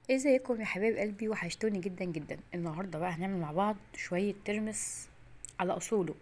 ازيكم يا حبايب قلبي وحشتوني جدا جدا النهارده بقى هنعمل مع بعض شويه ترمس على اصوله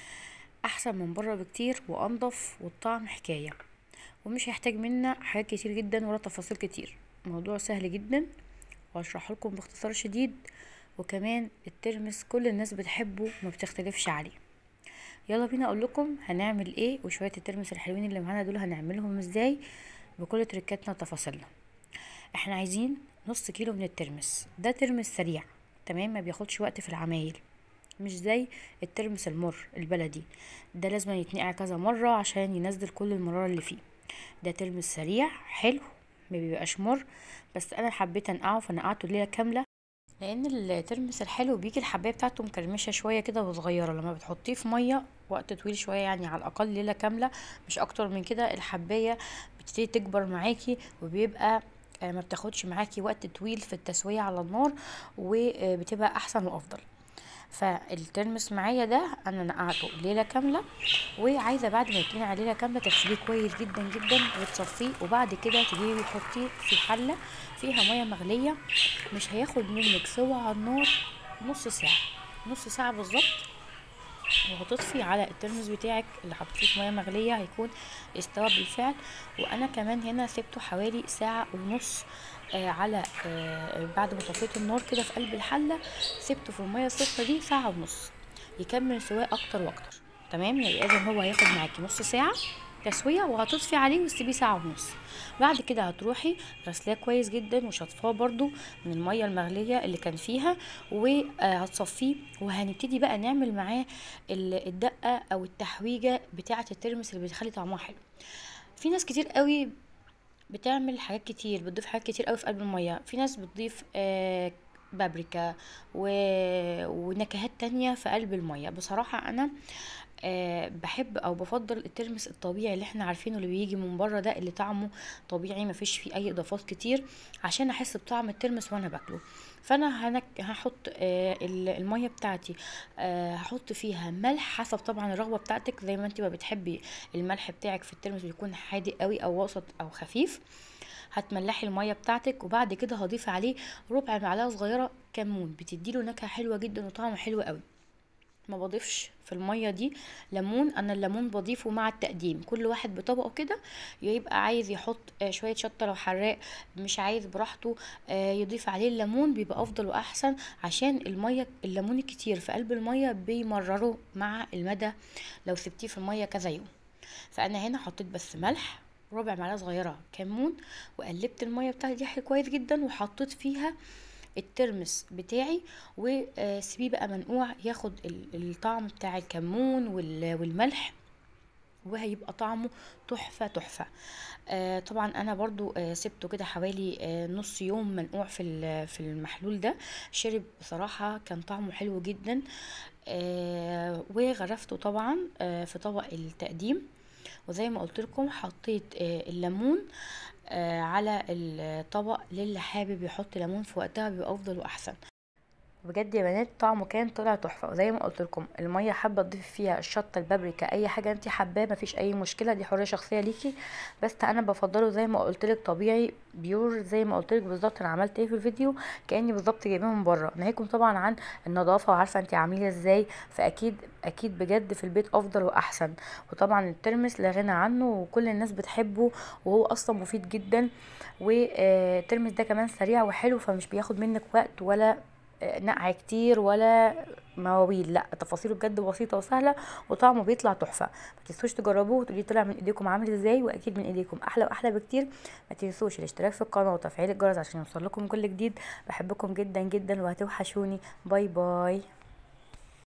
احسن من بره بكتير وانضف والطعم حكايه ومش هيحتاج منا حاجات كتير جدا ولا تفاصيل كتير موضوع سهل جدا وهشرحه لكم باختصار شديد وكمان الترمس كل الناس بتحبه وما بتختلفش عليه يلا بينا اقول لكم هنعمل ايه وشويه الترمس الحلوين اللي معانا دول هنعملهم ازاي بكل تركاتنا وتفاصيلنا احنا عايزين نص كيلو من الترمس ده ترمس سريع تمام ما بياخدش وقت في العمايل مش زي الترمس المر البلدي ده لازم يتنقع كذا مرة عشان ينزل كل المرارة اللي فيه ده ترمس سريع حلو ما بيبقاش مر بس انا حبيت انقعه فنقعته ليلة كاملة لان الترمس الحلو بيجي الحبايه بتاعته مكرمشه شويه كده وصغيره لما بتحطيه في ميه وقت طويل شويه يعني على الاقل ليله كامله مش اكتر من كده الحبايه بتبتدي تكبر معاكي وبيبقى ما بتاخدش معاكي وقت طويل في التسويه على النار وبتبقى احسن وافضل فالترمس معايا ده انا نقعته ليله كامله وعايزه بعد ما يتنقع ليله كامله تغسليه كويس جدا جدا وتصفيه وبعد كده تجيبي تحطيه في حله فيها ميه مغليه مش هياخد منك سوا على النار نص ساعه نص ساعه بالظبط وهتطفي على الترمس بتاعك اللي حطيتيه في ميه مغليه هيكون استوى بالفعل وانا كمان هنا سبته حوالي ساعه ونص آه على آه بعد ما طفيت النار كده في قلب الحله سبته في الميه السخنه دي ساعه ونص يكمل سواه اكتر واكتر تمام يعني اذا هو هياخد معاكي نص ساعه تسويه وهتطفي عليه وتسيبيه ساعه ونص بعد كده هتروحي غسلاه كويس جدا وشطفاه برضو من الميه المغليه اللي كان فيها وهتصفيه وهنبتدي بقى نعمل معاه الدقه او التحويجه بتاعه الترمس اللي بتخلي طعمها حلو في ناس كتير قوي بتعمل حاجات كتير بتضيف حاجات كتير قوي في قلب الميه في ناس بتضيف آه بابريكا و... ونكهات تانية في قلب المية بصراحة أنا أه بحب او بفضل الترمس الطبيعي اللي احنا عارفينه اللي بيجي من بره ده اللي طعمه طبيعي مفيش فيه اي اضافات كتير عشان احس بطعم الترمس وانا باكله فانا هنك هحط أه الميه بتاعتي أه هحط فيها ملح حسب طبعا الرغبه بتاعتك زي ما انت ما بتحبي الملح بتاعك في الترمس بيكون حادق قوي او وسط او خفيف هتملحي الميه بتاعتك وبعد كده هضيف عليه ربع معلقه صغيره كمون بتديله نكهه حلوه جدا وطعمه حلو قوي ما بضيفش في الميه دي ليمون انا الليمون بضيفه مع التقديم كل واحد بطبقه كده يبقى عايز يحط شويه شطه لو حراق مش عايز براحته يضيف عليه الليمون بيبقى افضل واحسن عشان الميه الليمون الكتير في قلب الميه بيمرره مع المدى لو سبتيه في الميه كذا يوم فانا هنا حطيت بس ملح ربع معلقه صغيره كمون وقلبت الميه بتاعتي دي كويس جدا وحطيت فيها الترمس بتاعي وسيبيه بقى منقوع ياخد الطعم بتاع الكمون والملح وهيبقى طعمه تحفه تحفه آه طبعا انا برضو آه سبته كده حوالي آه نص يوم منقوع في في المحلول ده شرب بصراحه كان طعمه حلو جدا آه وغرفته طبعا آه في طبق التقديم وزي ما قلت لكم حطيت آه الليمون آه على الطبق للي حابب يحط ليمون في وقتها بيبقى افضل واحسن بجد يا بنات طعمه كان طلع تحفه وزي ما قلت لكم الميه حابه تضيفي فيها الشطه البابريكا اي حاجه انت حباه مفيش اي مشكله دي حريه شخصيه ليكي بس انا بفضله زي ما قلت لك طبيعي بيور زي ما قلت لك بالظبط انا عملت ايه في الفيديو كاني بالظبط جايباه من بره ناهيكم طبعا عن النظافه وعارفه انت عامله ازاي فاكيد اكيد بجد في البيت افضل واحسن وطبعا الترمس لا غنى عنه وكل الناس بتحبه وهو اصلا مفيد جدا والترمس ده كمان سريع وحلو فمش بياخد منك وقت ولا نقع كتير ولا مواويل لا تفاصيله بجد بسيطه وسهله وطعمه بيطلع تحفه ما تنسوش تجربوه وتقولي طلع من ايديكم عامل ازاي واكيد من ايديكم احلى واحلى بكتير ما تنسوش الاشتراك في القناه وتفعيل الجرس عشان يوصل لكم كل جديد بحبكم جدا جدا وهتوحشوني باي باي